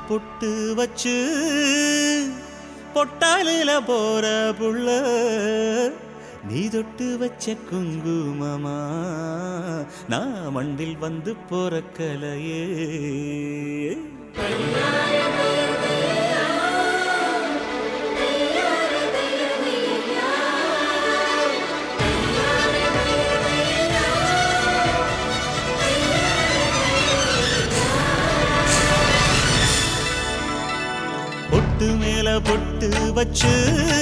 பொட்டு வச்சு பொட்டாலில போற புள்ள நீ தொட்டு வச்ச குங்குமமா நான் மண்ணில் வந்து போறக்கலையே பொட்டு மேல பொட்டு வச்சு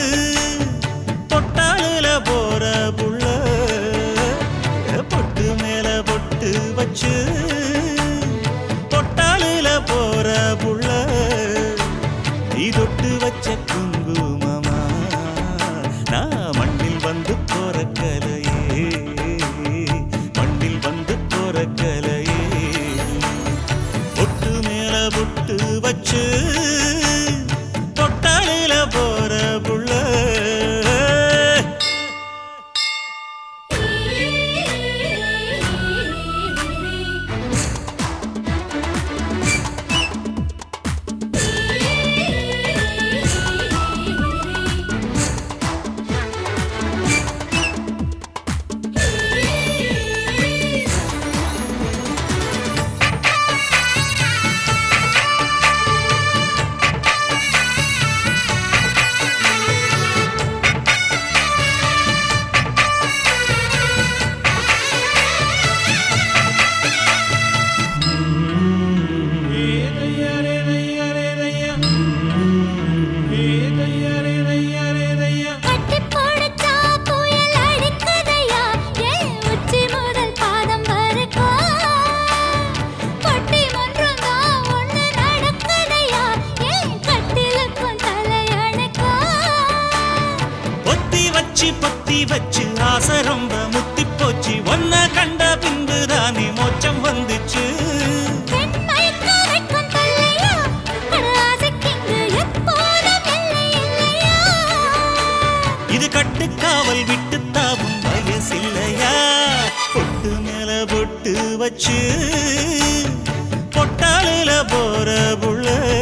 பொட்டாலில போற புள்ள பொட்டு மேல பொட்டு வச்சு பொட்டாலில போற புள்ள நீ தொட்டு வச்ச குங்குமமா நான் மண்ணில் வந்து போற கலையே மண்ணில் வந்து போற கலையே பொட்டு மேல பொட்டு வச்சு தொட்டாலில போற புள்ள கட்டி போடுச்சா புயல் அடிக்குதையா ஏன் உச்சி முதல் பாதம் வரைக்கும் பட்டி மன்றம் தான் ஒண்ணு நடக்குதையா ஏன் கட்டிலுக்கும் தலையணைக்கும் பொத்தி வச்சு பொத்தி வச்சு ஆசை ரொம்ப முத்தி போச்சு ஒன்ன கண்ட பின்பு தானே மோச்சம் வந்துச்சு பெண்மைக்கு வைக்கும் தொல்லையா அட ஆசைக்கிங்கு எப்போதும் இல்லை இல்லையா இது கட்டுக்காவல் விட்டு தாவும் வயசில்லையா பொட்டு மேல பொட்டு வச்சு பொட்டாலில போற புள்ள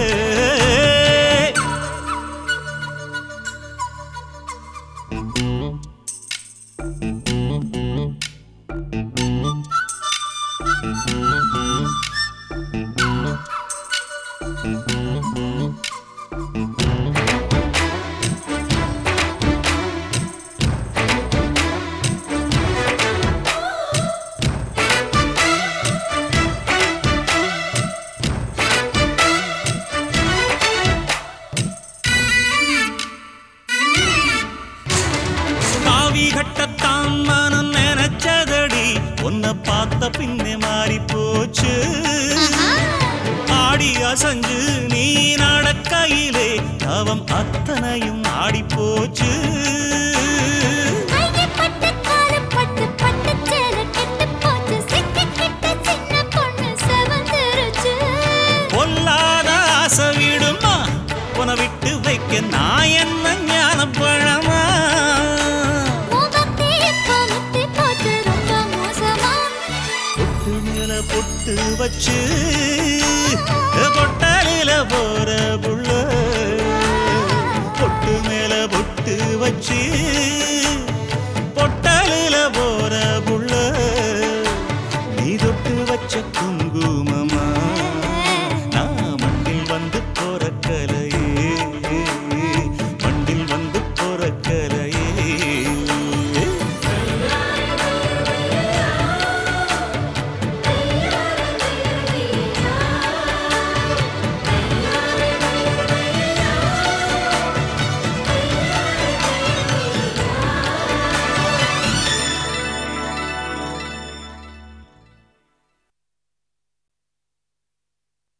காவி கட்டத்தான் மனம் நினைச்சதடி உன்னை பார்த்த பின்னே மாறி போச்சு ஆடி அசஞ்சு நீ நடக்கையிலே தவம் அத்தனையும் ஆடி போச்சு கையப்பட்டு காலப்பட்டு பட்டு சேலை கெட்டு போச்சு சிக்கிக்கிட்ட சின்ன பொண்ணு செவந்துருச்சு பொல்லாத ஆசை விடுமா உன விட்டு வைக்க நான் என்ன ஞான பழமா முகத்தே இப்போ முத்தி போச்சு ரொம்ப மோசமா பொட்டு மேல பொட்டு வச்சு